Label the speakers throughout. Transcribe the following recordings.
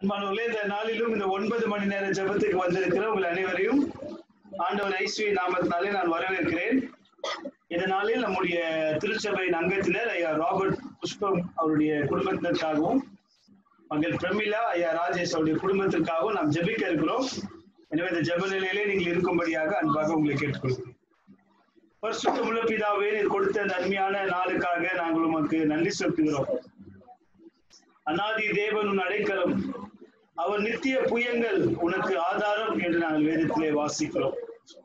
Speaker 1: அன்பானவர்களே இந்த நாளிலும் இந்த ஒன்பது மணி நேர ஜெபத்துக்கு வந்திருக்கிற உங்கள் அனைவரையும் ஆண்டவர் ஐஸ்வி நாமத்தினாலே நான் வரவேற்கிறேன் இந்த நாளில் நம்முடைய திருச்சபையின் அங்கத்தினர் ஐயா ராபர்ட் புஷ்பம் அவருடைய குடும்பத்தினருக்காகவும் மகள் பிரமிளா ஐயா ராஜேஷ் அவருடைய குடும்பத்திற்காகவும் நாம் ஜெபிக்க இருக்கிறோம் எனவே இந்த ஜெப நிலையிலே நீங்கள் இருக்கும்படியாக அன்பாக உங்களை கேட்டுக்கொள்கிறேன் பரிசுத்தமுள்ள பிதாவே நீர் கொடுத்த இந்த அருமையான நாளுக்காக நாங்கள் உமக்கு நன்றி செலுத்துகிறோம் அநாதி தேவன் உன் அடைக்கலம் அவர் நித்திய புயங்கள் உனக்கு ஆதாரம் என்று நாங்கள் வேதத்திலே வாசிக்கிறோம்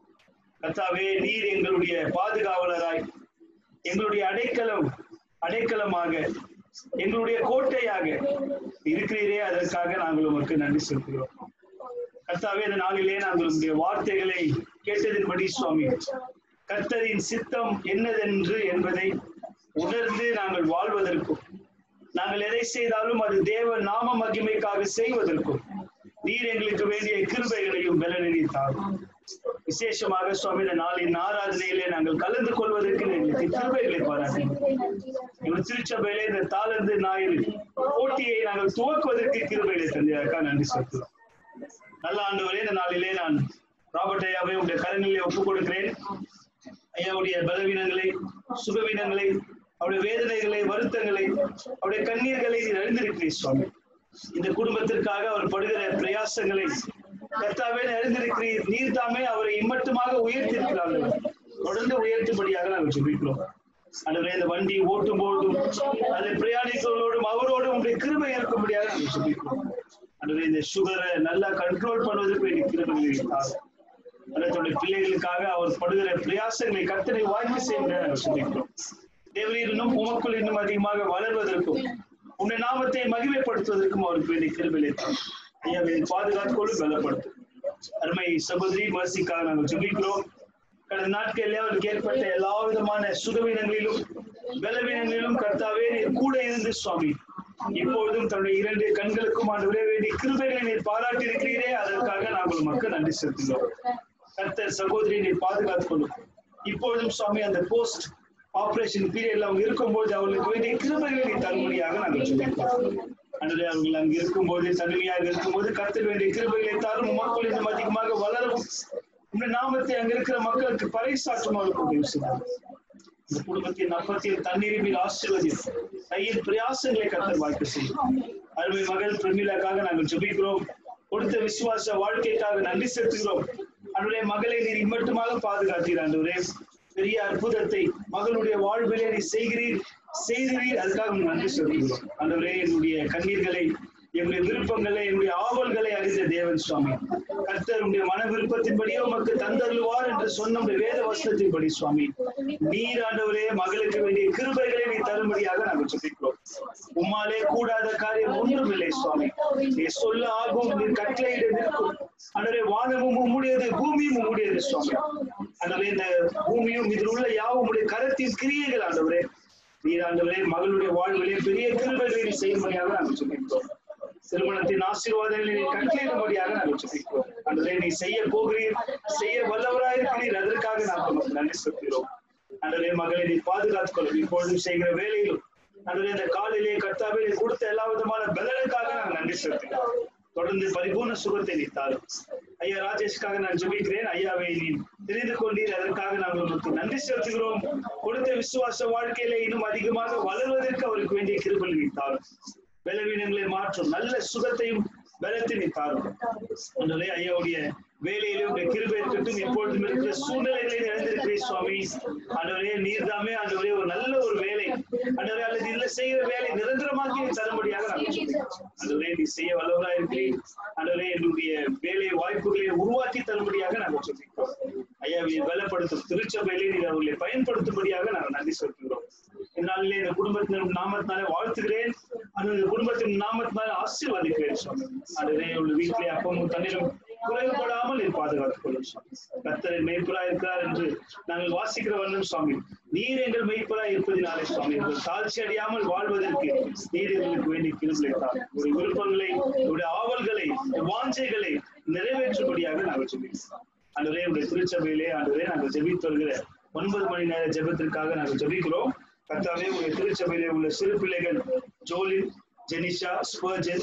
Speaker 1: கர்த்தாவே நீர் எங்களுடைய பாதுகாவலராய் எங்களுடைய அடைக்கலம் அடைக்கலமாக எங்களுடைய கோட்டையாக இருக்கிறீரே அதற்காக நாங்கள் உமக்கு நன்றி செலுத்துகிறோம் கர்த்தாவே இந்த நாளிலே நாங்கள் உங்களுடைய வார்த்தைகளை கேட்டதின்படி சுவாமி கர்த்தரின் சித்தம் என்னதென்று என்பதை உணர்ந்து நாங்கள் வாழ்வதற்கும் நாங்கள் எதை செய்தாலும் அது தேவ நாம மகிமைக்காக செய்வதற்கும் நீர் எங்களுக்கு வேண்டிய கிருபைகளையும் பலனளித்தாரும் விசேஷமாக சுவாமி இந்த நாளின் ஆராதனையிலே நாங்கள் கலந்து கொள்வதற்கு எங்களுக்கு கிருபைகளை பாராட்டினோம் எங்கள் திருச்சபையிலே இந்த தாளந்து ஞாயிறு போட்டியை நாங்கள் துவக்குவதற்கு கிருபைகளை தந்ததற்காக நன்றி செலுத்துகிறோம் நல்ல ஆண்டவரே இந்த நாளிலே நான் ராபர்ட் ஐயாவை உங்களுடைய கரங்களிலே ஒப்புக் கொடுக்கிறேன் ஐயாவுடைய பலவீனங்களை சுகவீனங்களை அவருடைய வேதனைகளை வருத்தங்களை அவருடைய கண்ணீர்களை நீர் அறிந்திருக்கிறீர் சுவாமி இந்த குடும்பத்திற்காக அவர் படுகிற பிரயாசங்களை கர்த்தாவே அறிந்திருக்கிறீர் நீர் தாமே அவரை இம்மட்டுமாக உயர்த்திருக்கிறார்கள் தொடர்ந்து உயர்த்தும்படியாக நாங்கள் சொல்லிக்கிறோம் அன்றுவரே இந்த வண்டி ஓட்டும் போதும் அதை பிரயாணிகளோடும் அவரோடும் உங்களுடைய கிருபை இருக்கும்படியாக நாங்கள் சொல்லிக்கிறோம் அன்றுவரே இந்த சுகரை நல்லா கண்ட்ரோல் பண்ணுவதற்கு வேண்டிய கிருபை இருக்கிறார் தன்னுடைய பிள்ளைகளுக்காக அவர் படுகிற பிரயாசங்களை கத்தனை வாய்ப்பு செய்ய நாங்கள் சொல்லிக்கிறோம் தேவரீர் இன்னும் உமக்குள் இன்னும் அதிகமாக வளர்வதற்கும் உன்னை நாமத்தை மகிமைப்படுத்துவதற்கும் அவருக்கு வேண்டிய கிருபிலை ஐயாவை பாதுகாத்துக்கொண்டு பலப்படுத்தும் அருமை சகோதரி மர்சிக்காக நாங்கள் சொல்லிக்கிறோம் கடந்த நாட்களில் அவருக்கு ஏற்பட்ட எல்லா விதமான சுகவீனங்களிலும் பலவீனங்களிலும் கர்த்தாவே நீர் கூட இருந்து சுவாமி இப்பொழுதும் தன்னுடைய இரண்டு கண்களுக்கும் ஆண்டு வேண்டிய கிருபைகளை நீர் பாராட்டி இருக்கிறீரே அதற்காக நாங்கள் மக்கள் நன்றி செலுத்துகிறோம் கர்த்தர் சகோதரி நீர் பாதுகாத்துக் கொள்ளும் இப்பொழுதும் சுவாமி அந்த போஸ்ட் ஆபரேஷன் பீரியட்ல அவங்க இருக்கும்போது அவர்களுக்கு வேண்டிய கிருபைகளை நீ தரும்படியாக நாங்கள் சொல்லியிருக்கோம் அன்று அவர்கள் அங்கு இருக்கும்போது தனிமையாக இருக்கும்போது கர்த்தர் வேண்டிய கிருபைகளை தாரும் மக்கள் இன்னும் அதிகமாக வளரவும் இந்த நாமத்தை அங்க இருக்கிற மக்களுக்கு பறைசாற்றும் அவர்களுக்கு உதவி செய்வார் இந்த குடும்பத்தின் அப்பத்தில் தண்ணீரில் ஆசிர்வதியும் கையில் பிரயாசங்களை கத்தர் வாழ்க்கை செய்யும் அருமை மகள் பிரமிளாக்காக நாங்கள் ஜபிக்கிறோம் கொடுத்த விசுவாச வாழ்க்கைக்காக நன்றி செலுத்துகிறோம் அவருடைய மகளை நீர் இம்மட்டுமாக பாதுகாத்தீர் ஆண்டவரே பெரிய அற்புதத்தை மகளுடைய வாழ்விலே நீ செய்கிறீர் செய்கிறீர் அதுக்காக நன்றி செலுத்துகிறோம் ஆண்டவரே என்னுடைய கண்ணீர்களை என்னுடைய விருப்பங்களை என்னுடைய ஆவல்களை அறிந்த தேவன் சுவாமி கர்த்தர் உடைய மன விருப்பத்தின்படியே உமக்கு தந்தருவார் என்று சொன்ன வேத வசனத்தின்படி சுவாமி நீர் ஆண்டவரே மகளுக்கு வேண்டிய கிருபைகளை நீ தரும்படியாக நாங்கள் சொல்லிக்கிறோம் உம்மாலே கூடாத காரியம் ஒன்றும் இல்லை சுவாமி நீ சொல்ல ஆகும் நீ கட்டளையிட நிற்கும் அன்றே வானமும் உம்முடையது பூமியும் உம்முடையது சுவாமி அன்றே இந்த பூமியும் இதில் உள்ள யாவும் உடைய கரத்தின் கிரியைகள் ஆண்டவரே நீர் ஆண்டவரே மகளுடைய வாழ்விலே பெரிய கிருபைகளை நீ செய்யும்படியாக நாங்கள் சொல்லிக்கிறோம் திருமணத்தின் ஆசீர்வாதங்களை நீ கட்டளையிடும்படியாக நாங்கள் சொல்லிக்கிறோம் அன்றே நீ செய்ய போகிறீர் செய்ய வல்லவராயிருக்கிறீர் அதற்காக நாங்கள் நன்றி செலுத்துகிறோம் அன்றே மகளை நீ பாதுகாத்துக் கொள்ளும் இப்பொழுதும் செய்கிற வேலையிலும் அன்றே இந்த காலையிலே கர்த்தாவே நீ கொடுத்த எல்லா விதமான பலனுக்காக நாங்கள் நன்றி செலுத்துகிறோம் தொடர்ந்து பரிபூர்ண சுகத்தை நீ தாரும் ஐயா ராஜேஷ்காக நான் ஜபிக்கிறேன் ஐயாவை நீ தெரிந்து கொண்டீர் அதற்காக நாங்கள் உங்களுக்கு நன்றி செலுத்துகிறோம் கொடுத்த விசுவாச வாழ்க்கையில இன்னும் அதிகமாக வளர்வதற்கு அவருக்கு வேண்டிய கிருபல் நீ தாரும் பலவீனங்களை மாற்றும் நல்ல சுகத்தையும் பலத்தை நீ தாரும் அன்றே ஐயாவுடைய வேலையிலே உடைய கிருபை இருக்கட்டும் எப்பொழுதும் இருக்கிற சூழ்நிலைகளை இழந்திருக்கிறேன் சுவாமி ஆண்டவரே நீர் தாமே ஆண்டவரே ஒரு நல்ல ஒரு வேலை ஆண்டவரே அல்லது இல்ல செய்கிற வேலை நிரந்தரமாக்கி தரும்படியாக ஆண்டவரே நீ செய்ய வல்லவரா இருக்கிறேன் ஆண்டவரே என்னுடைய வேலை வாய்ப்புகளை உருவாக்கி தரும்படியாக நாங்கள் சொல்லிக்கிறோம் ஐயாவை பலப்படுத்தும் திருச்சபையிலே நீர் அவர்களை பயன்படுத்தும்படியாக நாங்கள் நன்றி செலுத்துகிறோம் இந்நாளிலே இந்த குடும்பத்தினர் நாமத்தினாலே வாழ்த்துகிறேன் அந்த குடும்பத்தின் நாமத்தினால ஆசீர்வதிக்கிறேன் சுவாமி ஆண்டவரே உள்ள வீட்டிலே அப்பமும் தண்ணீரும் குறைவுபடாமல் நீர் பாதுகாத்துக் கொள்ளும் சுவாமி கத்தரை மெய்ப்பரா இருக்கிறார் என்று நாங்கள் வாசிக்கிற வண்ணம் சுவாமி நீர் எங்கள் மெய்ப்பரா இருப்பதினாலே சுவாமி எங்கள் தாழ்ச்சி அடையாமல் வாழ்வதற்கு நீர் எங்களுக்கு வேண்டிய கிருபைத்தார் உடைய விருப்பங்களை உடைய ஆவல்களை வாஞ்சைகளை நிறைவேற்றும்படியாக நாங்கள் சொல்லியிருக்கிறோம் அன்றுவரே உடைய திருச்சபையிலே அன்றுவரே நாங்கள் ஜெபித்து வருகிற ஒன்பது மணி நேர ஜெபத்திற்காக நாங்கள் ஜெபிக்கிறோம் கர்த்தாவே உடைய திருச்சபையிலே உள்ள சிறு பிள்ளைகள் Jolin Jenisha Spurgeon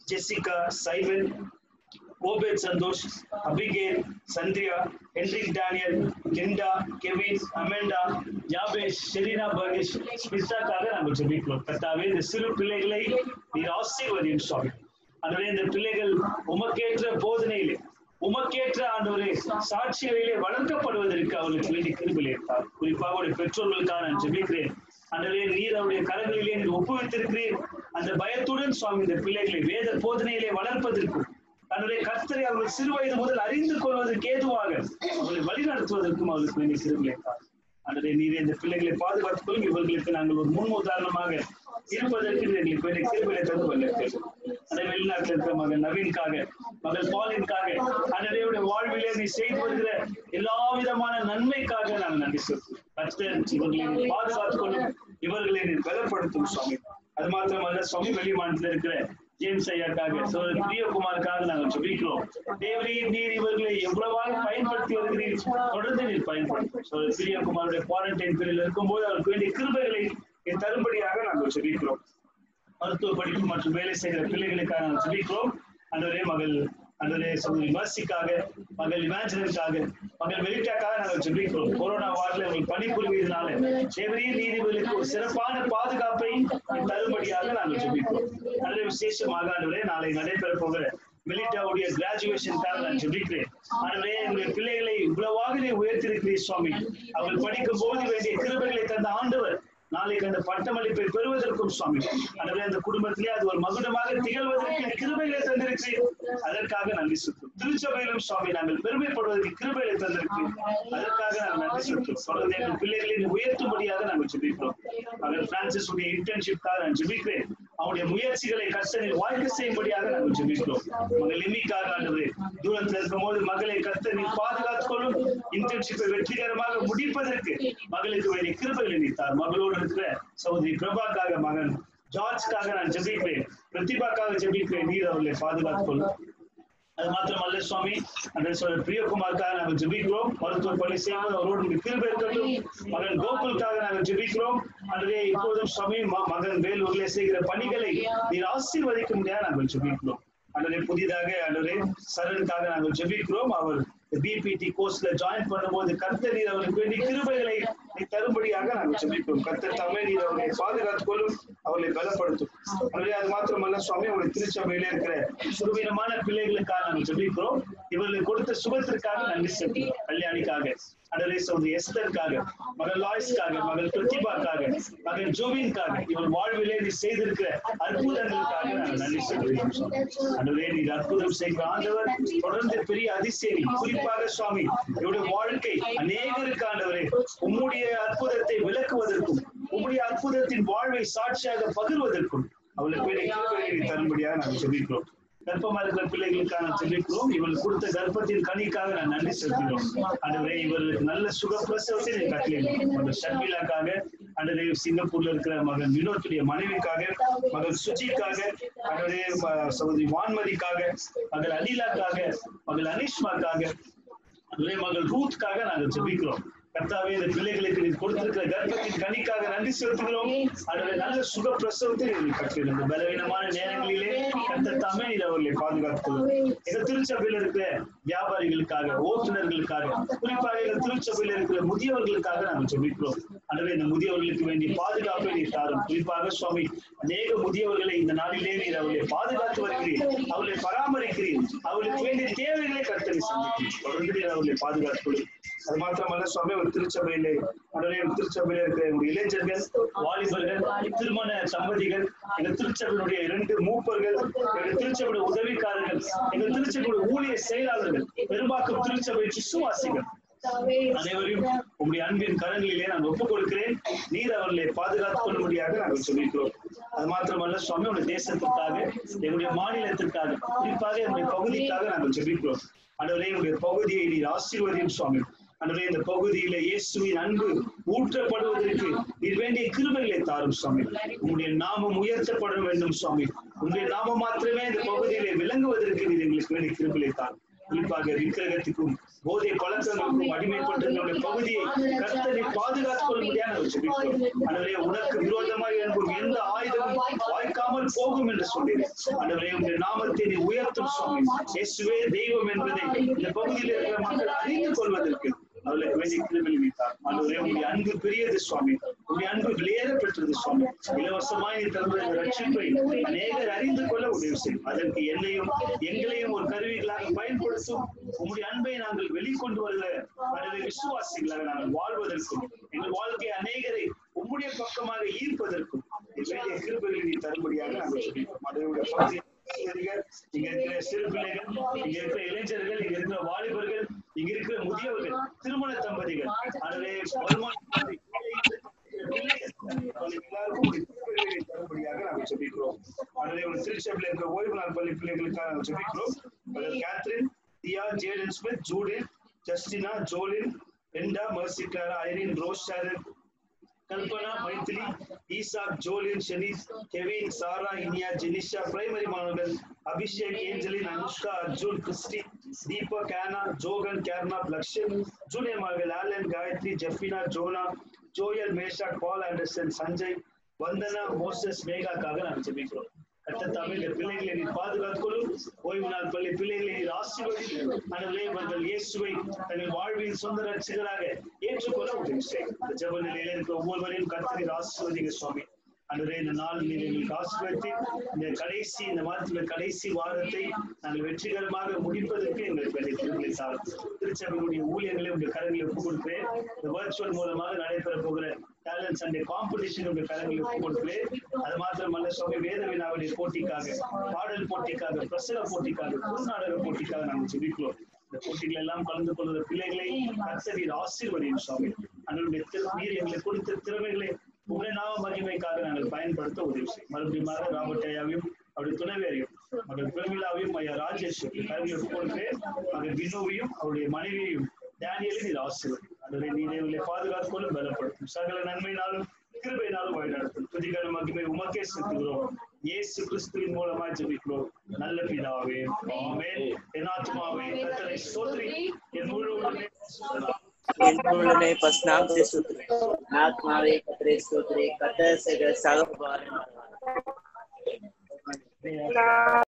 Speaker 1: Jessica Saivan Obed Santhosh Abigail Sandhya Henrik Daniel Linda Kevin Amanda Jabez Sherina Barkish ஸ்மித்தாக்காக நாங்கள் ஜெபிக்கிறோம் கர்த்தாவே இந்த சிறு பிள்ளைகளை நீர் ஆசீர்வதியும் சுவாமி அதுவே இந்த பிள்ளைகள் உமக்கேற்ற போதனையிலே உமக்கேற்ற ஆண்டவரே சாட்சிகளிலே வளர்க்கப்படுவதற்கு அவர்களுக்கு வேண்டிய கிருபில் இருப்பார் குறிப்பாக அவருடைய பெற்றோர்களுக்காக நான் ஜெபிக்கிறேன் ஆண்டவரே நீர் அவருடைய கரங்களிலே நீர் ஒப்புவித்திருக்கிறீர் அந்த பயத்துடன் சுவாமி இந்த பிள்ளைகளை வேத போதனையிலே வளர்ப்பதற்கும் தன்னுடைய கர்த்தரை அவர்கள் சிறு வயது முதல் அறிந்து கொள்வதற்கு ஏதுவாக அவர்களை வழிநடத்துவதற்கும் அவர்களுக்கு வேண்டிய கிருபில் ஆண்டவரே நீரே இந்த பிள்ளைகளை பாதுகாத்துக் கொள்ளும் இவர்களுக்கு நாங்கள் ஒரு முன் உதாரணமாக இருப்பதற்கு எங்களுக்கு வேண்டிய கிருபிலை தந்து வந்திருக்கிறோம் அதே வெளிநாட்டில் இருக்கிற மகன் நவீன்காக மகள் பாலின்காக அன்றைய வாழ்விலே நீ செய்து வருகிற எல்லா விதமான நன்மைக்காக நாங்கள் நன்றி சொல்றோம் கர்த்தர் இவர்களை நீர் பாதுகாத்துக் கொள்ளும் இவர்களை நீர் பலப்படுத்தும் சுவாமி அது மாத்திரமல்ல சுவாமி வெளிமாநிலத்தில் இருக்கிற ஜேம்ஸ் ஐயாக்காக சோதர் பிரியகுமாருக்காக நாங்கள் ஜெபிக்கிறோம் தேவரே நீர் இவர்களை எவ்வளவாக பயன்படுத்தி வருகிறீர் தொடர்ந்து நீர் பயன்படுத்தும் சோதர் பிரியகுமாருடைய குவாரண்டைன் பீரியட் இருக்கும்போது அவருக்கு வேண்டிய கிருபைகளை நீர் தரும்படியாக நாங்கள் ஜெபிக்கிறோம் மருத்துவ படிப்பு மற்றும் வேலை செய்கிற பிள்ளைகளுக்காக நாங்கள் ஜெபிக்கிறோம் அன்றவரே மகள் அன்றவரே சகோதரி மர்சிக்காக மகள் இமேஜினுக்காக மகள் வெளிட்டாக்காக நாங்கள் ஜெபிக்கிறோம் கொரோனா வார்டில் உங்களுக்கு பணிபுரிவதனால தேவரே நீதிபதிகளுக்கு ஒரு சிறப்பான பாதுகாப்பை தரும்படியாக நாங்கள் ஜெபிக்கிறோம் நல்ல விசேஷமாக ஆண்டவரே நாளை நடைபெற போகிற மிலிட்டாவுடைய கிராஜுவேஷனுக்காக நான் ஜெபிக்கிறேன் ஆண்டவரே எங்களுடைய பிள்ளைகளை இவ்வளவாக நீ உயர்த்திருக்கிறீர் சுவாமி அவர்கள் படிக்கும் போது வேண்டிய கிருபைகளை தந்த ஆண்டவர் நாளைக்கு அந்த பட்டமளிப்பை பெறுவதற்கும் சுவாமி எனவே அந்த குடும்பத்திலே அது ஒரு மகுடமாக திகழ்வதற்கு கிருபைகளை தந்திருக்கிறேன் அதற்காக நன்றி சுற்றும் திருச்சபையிலும் சுவாமி நாங்கள் பெருமைப்படுவதற்கு கிருபைகளை தந்திருக்கிறேன் அதற்காக நாங்கள் நன்றி சுற்றும் தொடர்ந்து எங்கள் பிள்ளைகளை உயர்த்தும்படியாக நாங்கள் ஜெபிக்கிறோம் மகன் பிரான்சிஸ் உடைய இன்டர்ன்ஷிப்காக நான் ஜெபிக்கிறேன் அவருடைய முயற்சிகளை கர்த்தனில் வாழ்க்கை செய்யும்படியாக நாங்கள் ஜெபிக்கிறோம் மகள் லிமிக்காக ஆண்டவரே தூரத்தில் இருக்கும்போது மகளை கர்த்தனில் பாதுகாத்துக் கொள்ளும் இன்டர்ன்ஷிப்பை வெற்றிகரமாக முடிப்பதற்கு மகளுக்கு வேண்டிய கிருபைகளை நீத்தார் மகளோடு இருக்கிற சகோதரி பிரபாக்காக மகன் ஜார்ஜ்காக நான் ஜெபிக்கிறேன் பிரதிபாக்காக ஜெபிக்கிறேன் நீர் அவர்களை பாதுகாத்துக் கொள்ளும் அது மாத்திரமல்ல சுவாமி அந்த சொல்ற பிரியகுமாருக்காக நாங்கள் ஜெபிக்கிறோம் மருத்துவ பணி செய்யும்போது அவரோடு கிருபை இருக்கட்டும் மகன் கோகுலுக்காக நாங்கள் ஜெபிக்கிறோம் அதுவே இப்போதும் சுவாமி ம- மகன் வேலூர்ல செய்கிற பணிகளை நீர் ஆசீர்வதிக்க முடியாது நாங்கள் ஜெபிக்கிறோம் அன்றே புதிதாக அன்றே சரணுக்காக நாங்கள் ஜெபிக்கிறோம் அவர் பிபிடி கோர்ஸ்ல ஜாயின் பண்ணும்போது கர்த்தர் நீர் அவருக்கு வேண்டிய கிருபைகளை நீ தரும்படியாக நாங்கள் ஜெபிக்கிறோம் கர்த்தர் தமிழ் நீர் அவர்களை பாதுகாத்துக் கொள்ளும் அவர்களை பலப்படுத்தும் அதுவே அது மாத்திரமல்ல சுவாமி அவருடைய திருச்சபையில இருக்கிற சுருவீனமான பிள்ளைகளுக்காக நாங்கள் ஜெபிக்கிறோம் இவர்களுக்கு கொடுத்த சுபத்திற்காக நன்றி செலுத்துகிறோம் கல்யாணிக்காக அடலே சௌதரி எஸ்தருக்காக மகள் லாய்ஸ்க்காக மகள் பிரதிபாக்காக மகள் ஜோவின்காக இவர் வாழ்விலே நீ செய்திருக்கிற அற்புதங்களுக்காக நாங்கள் நன்றி செலுத்துகிறோம் அடலே நீர் அற்புதம் செய்கிற ஆண்டவர் தொடர்ந்து பெரிய அதிசயம் குறிப்பாக சுவாமி இவருடைய வாழ்க்கை அநேகருக்கு ஆண்டவரே உம்முடைய அற்புதத்தை விளக்குவதற்கும் உம்முடைய அற்புதத்தின் வாழ்வை சாட்சியாக பகிர்வதற்கும் அவளுக்கு வேண்டிய கிருபையை நீ தரும்படியாக நாங்கள் சொல்லிக்கிறோம் கர்ப்பமா இருக்கிற பிள்ளைகளுக்காக நான் சொல்லிக்கிறோம் இவள் கொடுத்த கர்ப்பத்தின் கனிக்காக நான் நன்றி செலுத்துகிறோம் ஆண்டவரே இவர்களுக்கு நல்ல சுகப்பிரசவத்தை நீ கட்டளையிடும் மகன் ஷர்மிலாக்காக ஆண்டவரே சிங்கப்பூர்ல இருக்கிற மகன் வினோத்துடைய மனைவிக்காக மகன் சுஜிக்காக ஆண்டவரே ம- சகோதரி வான்மதிக்காக மகள் அனிலாக்காக மகள் அனிஷ்மாக்காக அதுவே மகள் ரூத்காக நாங்கள் ஜெபிக்கிறோம் கர்த்தாவே இந்த பிள்ளைகளுக்கு நீ கொடுத்திருக்கிற கர்ப்பத்தின் கனிக்காக நன்றி செலுத்துகிறோம் அதோட நல்ல சுக பிரசவத்தை நீங்கள் கட்டிடும் இந்த பலவீனமான நேரங்களிலே கர்த்தர் தாமே நீர் அவர்களை பாதுகாத்துக் கொள்ளும் எங்க திருச்சபையில் இருக்கிற வியாபாரிகளுக்காக ஓட்டுநர்களுக்காக குறிப்பாக எங்க திருச்சபையில் இருக்கிற முதியவர்களுக்காக நாங்கள் ஜெபிக்கிறோம் எனவே இந்த முதியவர்களுக்கு வேண்டிய பாதுகாப்பை நீர் தாரும் குறிப்பாக சுவாமி அநேக முதியவர்களை இந்த நாளிலே நீர் அவர்களை பாதுகாத்து வருகிறீர் அவர்களை பராமரிக்கிறீர் அவர்களுக்கு வேண்டிய தேவைகளை கர்த்தரை சந்திக்கிறீர் தொடர்ந்து நீர் அவர்களை பாதுகாத்துக் கொள்ளும் அது மாத்திரமல்ல சுவாமி ஒரு திருச்சபையிலே உடனே ஒரு திருச்சபையில இருக்கிற ஒரு இளைஞர்கள் வாலிபர்கள் திருமண தம்பதிகள் எங்க திருச்சபையினுடைய இரண்டு மூப்பர்கள் எங்க திருச்சபையுடைய உதவிக்காரர்கள் எங்க திருச்சபையுடைய ஊழிய செயலாளர்கள் பெரும்பாக்கம் திருச்சபை விசுவாசிகள் அனைவரையும் உங்களுடைய அன்பின் கரங்களிலே நான் ஒப்புக் கொடுக்கிறேன் நீர் அவர்களை பாதுகாத்துக் கொள்ளும்படியாக நாங்கள் சொல்லிக்கிறோம் அது மாத்திரமல்ல சுவாமி உடைய தேசத்திற்காக எங்களுடைய மாநிலத்திற்காக குறிப்பாக எங்களுடைய பகுதிக்காக நாங்கள் ஜெபிக்கிறோம் ஆண்டவரே உங்களுடைய பகுதியை நீர் ஆசீர்வதியும் சுவாமி ஆண்டவரே இந்த பகுதியில இயேசுவின் அன்பு ஊற்றப்படுவதற்கு நீர் வேண்டிய கிருபைகளை தாரும் சுவாமி உங்களுடைய நாமம் உயர்த்தப்பட வேண்டும் சுவாமி உங்களுடைய நாமம் மாத்திரமே இந்த பகுதியிலே விளங்குவதற்கு நீர் எங்களுக்கு வேண்டிய கிருபைகளை தாரும் குறிப்பாக விக்கிரகத்துக்கும் போதை பழக்கங்களுக்கும் அடிமைப்பட்ட நம்முடைய பகுதியை கர்த்தரை பாதுகாத்துக் கொள்ளும்படியாக நாங்கள் ஜெபிக்கிறோம் எனவே உனக்கு விரோதமாக என்பது எந்த ஆயுதமும் வாய்க்காமல் போக போகும் என்று சொன்னீர்கள் ஆண்டவரே உங்களுடைய நாமத்தை நீ உயர்த்தும் சுவாமி இயேசுவே தெய்வம் என்பதை இந்த பகுதியில் இருக்கிற மக்கள் அறிந்து கொள்வதற்கு அவர்களுக்கு வேண்டிய கிருமில் வைத்தார் ஆண்டவரே உங்களுடைய அன்பு பெரியது சுவாமி உங்களுடைய அன்பு வெளியேற பெற்றது சுவாமி இலவசமாய் நீ தந்த இந்த ரட்சிப்பை அநேகர் அறிந்து கொள்ள உதவி செய்யும் அதற்கு என்னையும் எங்களையும் ஒரு கருவிகளாக பயன்படுத்தும் உங்களுடைய அன்பை நாங்கள் வெளிக்கொண்டு வருகிற அல்லது விசுவாசிகளாக நாங்கள் வாழ்வதற்கும் எங்கள் வாழ்க்கை அநேகரை உம்முடைய பக்கமாக ஈர்ப்பதற்கும் வேண்டிய கிருபைகளை நீ தரும்படியாக நாங்கள் சொல்லிக்கிறோம் அதனுடைய பகுதி இங்க இருக்கிற சிறு பிள்ளைகள் இங்க இருக்கிற இளைஞர்கள் இங்க இருக்கிற வாலிபர்கள் இங்க இருக்கிற முதியவர்கள் திருமண தம்பதிகள் அதுவே வருமான தரும்படியாக நாங்கள் சொல்லிக்கிறோம் அதுவே ஒரு திருச்சபையில் இருக்கிற ஓய்வு நாள் பள்ளி பிள்ளைகளுக்காக நாங்கள் சொல்லிக்கிறோம் கேத்ரின் தியா ஜேடன் ஸ்மித் ஜூடின் ஜஸ்டினா ஜோலின் ரெண்டா மர்சிகாரா Irene Rose Sharon Kalpana Maithri Isaac Jolene ஷெனீஸ் Kevin Sarah Iniya Jenisha primary மாணவர்கள் Abhishek Angeline Anushka Arjun Christy Deepak Anna Johan கேர்னாப் லக்ஷன் ஜூனியர் மாணவர்கள் Alan Gayathri Jefina Jonah Joel Mesha Paul Anderson Sanjay Vandana Moses மேகாக்காக நாங்கள் ஜெபிக்கிறோம் கட்டத்தாமே இந்த பிள்ளைகளை நீ பாதுகாத்துக்கொள்ளும் ஓய்வு நாள் பள்ளி பிள்ளைகளை நீர் ஆசீர்வதி அனலே அவர்கள் இயேசுவை தங்கள் வாழ்வின் சொந்த ரட்சகராக ஏற்றுக்கொள்ள உதவி செய்யும் இந்த ஜெப நிலையில இருக்கிற ஒவ்வொருவரையும் கர்த்தரின் ஆசீர்வதிங்க சுவாமி அன்றே இந்த நாள் நீர் எங்களுக்கு ஆசீர்வதித்து இந்த கடைசி இந்த மாதத்துல கடைசி வாரத்தை நாங்கள் வெற்றிகரமாக முடிப்பதற்கு எங்களுக்கு வேண்டிய திருமலை சார் திருச்சபையுடைய ஊழியர்களை உங்க கரங்களை ஒப்புக் கொடுக்கிறேன் இந்த வர்ச்சுவல் மூலமாக நடைபெற போகிற டேலண்ட் சண்டே காம்படிஷன் உங்க கரங்களை ஒப்புக் கொடுக்கிறேன் அது மாத்திரமல்ல சுவாமி வேத வினாவுடைய போட்டிக்காக பாடல் போட்டிக்காக பிரசன போட்டிக்காக குறுநாடக போட்டிக்காக நாங்கள் ஜெபிக்கிறோம் இந்த போட்டிகள் எல்லாம் கலந்து கொள்கிற பிள்ளைகளை கர்த்தரீர் ஆசீர்வதியும் சுவாமி அங்களுடைய நீர் எங்களுக்கு கொடுத்த திறமைகளை உங்களை நாம மகிமைக்காக நாங்கள் பயன்படுத்த உதவி செய்யும் மறுபடியும் ராபர்ட் ஐயாவையும் அவருடைய துணைவியரையும் மகள் பிரமிளாவையும் ஐயா ராஜேஷ் கருவியை கொடுக்கிறேன் மகன் வினோவையும் அவருடைய மனைவியையும் டேனியலையும் இது ஆசீர்வதி அதனை நீரை பாதுகாத்துக் கொள்ளும் பலப்படுத்தும் சகல நன்மையினாலும் கிருபையினாலும் வழிநடத்தும் துதிகான மகிமை உமக்கே செலுத்துகிறோம் இயேசு கிறிஸ்துவின் மூலமா ஜெபிக்கிறோம் நல்ல பிதாவே ஆமென் என் ஆத்மாவே கர்த்தரை ஸ்தோத்திரி என் முழு உள்ளமே
Speaker 2: என் முழுமே பஸ்நாமத்தை சுத்துறேன் ஆத்மாவே கத்திரை சுத்துறேன் கத்த சகல சகபாரன்